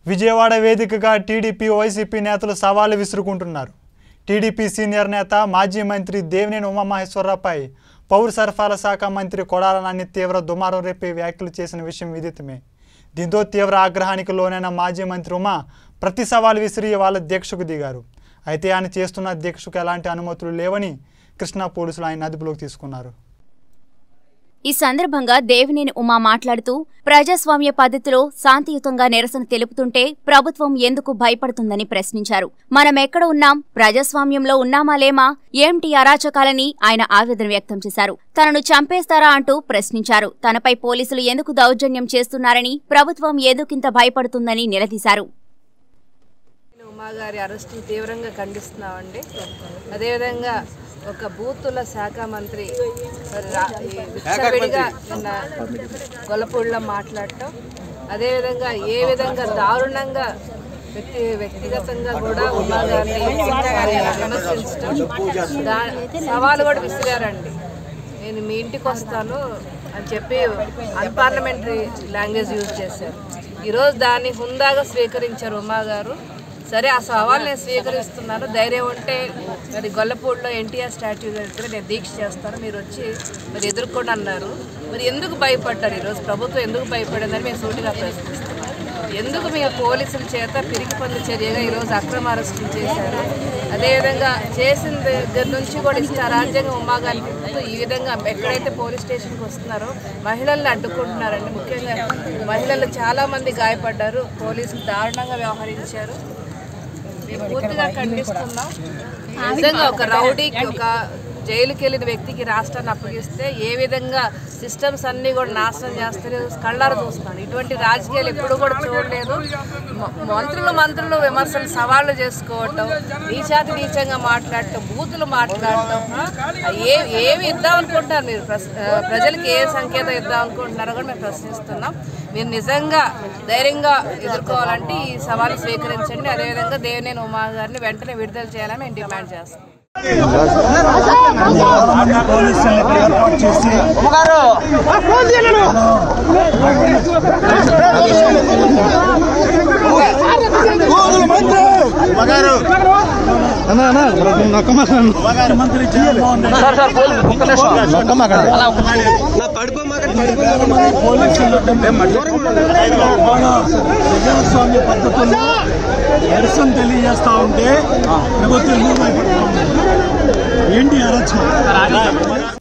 విజయవాడ వేదికగా TDP YCP నేతలు సవాలు విసురుకుంటున్నారు టీడీపీ సీనియర్ నేత మాజీ మంత్రి దేవినేని ఉమామహేశ్వరరావుపై పౌర సరఫరాల శాఖ మంత్రి కొడాల నాని తీవ్ర దుమారం రేపే వ్యాఖ్యలు చేసిన విషయం విదితమే దీంతో తీవ్ర ఆగ్రహానికి లోనైన మాజీ మంత్రి ఉమా ప్రతి సవాల్ విసిరి వాళ్ళ దీక్షకు దిగారు అయితే ఆయన చేస్తున్న దీక్షకు ఎలాంటి అనుమతులు లేవని కృష్ణా పోలీసులు ఆయన అదుపులోకి తీసుకున్నారు ఈ సందర్భంగా దేవినేని ఉమా మాట్లాడుతూ ప్రజాస్వామ్య పద్ధతిలో శాంతియుతంగా నిరసన తెలుపుతుంటే ప్రభుత్వం ఎందుకు భయపడుతుందని ప్రశ్నించారు మనం ఎక్కడ ఉన్నాం ప్రజాస్వామ్యంలో ఉన్నామా లేమా ఏంటి అరాచకాలని ఆయన ఆవేదన వ్యక్తం చేశారు తనను చంపేస్తారా అంటూ ప్రశ్నించారు తనపై పోలీసులు ఎందుకు దౌర్జన్యం చేస్తున్నారని ప్రభుత్వం ఎందుకింత భయపడుతుందని నిలదీశారు ఉమా గారి అరెస్టును తీవ్రంగా ఖండిస్తున్నామండి అదేవిధంగా ఒక బూతుల శాఖ మంత్రి మరి రా- ఈ విచ్చలవిడిగా నిన్న గొల్లపూడిలో మాట్లాడటం అదేవిధంగా ఏ విధంగా దారుణంగా వ్యక్తి వ్యక్తిగతంగా కూడా ఉమా గారిని విమర్శించడం దా సవాలు కూడా విసిరారండి నేను మీ ఇంటికి వస్తాను అని చెప్పి అన్పార్లమెంటరీ లాంగ్వేజ్ యూజ్ చేశారు ఈరోజు దాన్ని హుందాగా స్వీకరించారు ఉమా గారు సరే ఆ సవాల్ నేను స్వీకరిస్తున్నాను ధైర్యం ఉంటే మరి గొల్లపూడిలో ఎన్టీఆర్ స్టాచ్యూ దగ్గర నేను దీక్ష చేస్తాను మీరు వచ్చి మరి ఎదుర్కొని అన్నారు మరి ఎందుకు భయపడ్డారు ఈరోజు ప్రభుత్వం ఎందుకు భయపడిందని మేము సూటిగా ప్రశ్నిస్తున్నాం ఎందుకు మీ పోలీసుల చేత పిరికి పనుల చర్యగా ఈరోజు అక్రమ అరెస్టులు చేశారు అదేవిధంగా చేసిన దగ్గర నుంచి కూడా ఇష్ట రాజ్యాంగం ఉమాగాలి ఈ విధంగా ఎక్కడైతే పోలీస్ స్టేషన్కి వస్తున్నారో మహిళల్ని అడ్డుకుంటున్నారండి ముఖ్యంగా మహిళలు చాలామంది గాయపడ్డారు పోలీసులు దారుణంగా వ్యవహరించారు మేము పూర్తిగా ఖండిస్తున్నాం నిజంగా ఒక రౌడీకి ఒక జైలుకి వెళ్ళిన వ్యక్తికి రాష్ట్రాన్ని అప్పగిస్తే ఏ విధంగా సిస్టమ్స్ అన్నీ కూడా నాశనం చేస్తారు కళ్ళారు చూస్తాను ఇటువంటి రాజకీయాలు ఎప్పుడు కూడా చూడలేదు మ- మంత్రులు మంత్రులు విమర్శలు సవాళ్ళు చేసుకోవటం నీచాతి నీచంగా మాట్లాడటం బూతులు మాట్లాడటం ఆ, ఏ ఏమి ఇద్దాం అనుకుంటున్నారు మీరు ప్రస్- ఆ, ప్రజలకు ఏ సంకేతం ఇద్దాం అనుకుంటున్నారో కూడా మేము ప్రశ్నిస్తున్నాం మీరు నిజంగా ధైర్యంగా ఎదుర్కోవాలంటే ఈ సవాలు స్వీకరించండి అదేవిధంగా దేవినేని ఉమా గారిని వెంటనే విడుదల చేయాలని మేము డిమాండ్ చేస్తాం ప్రజాస్వామ్య పద్ధతుల్లో నిరసన తెలియజేస్తా ఉంటే ప్రభుత్వం ఎందుకు భయపడతా ఉంది? ఏంటి అరచం